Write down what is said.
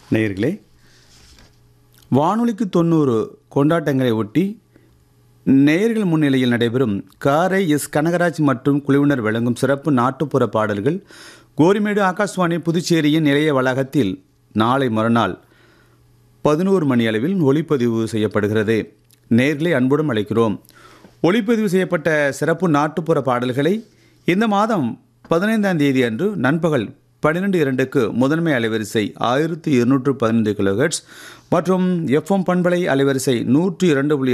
நேயர்களே வானொலிக்கு தொண்ணூறு கொண்டாட்டங்களை ஒட்டி நேயர்கள் முன்னிலையில் நடைபெறும் காரை எஸ் கனகராஜ் மற்றும் குழுவினர் வழங்கும் சிறப்பு நாட்டுப்புற பாடல்கள் கோரிமேடு ஆகாஷ்வாணி புதுச்சேரியின் நிலைய வளாகத்தில் நாளை மறுநாள் பதினோரு மணி அளவில் ஒளிப்பதிவு செய்யப்படுகிறது நேர்களை அன்புடன் அழைக்கிறோம் ஒளிப்பதிவு செய்யப்பட்ட சிறப்பு நாட்டுப்புற பாடல்களை இந்த மாதம் பதினைந்தாம் தேதி அன்று நண்பகல் பன்னிரெண்டு இரண்டுக்கு முதன்மை அலைவரிசை ஆயிரத்தி இருநூற்று பதினைந்து கிலோஹெட்ஸ் மற்றும் எஃப்எம் பண்பலை அலைவரிசை நூற்று இரண்டு புள்ளி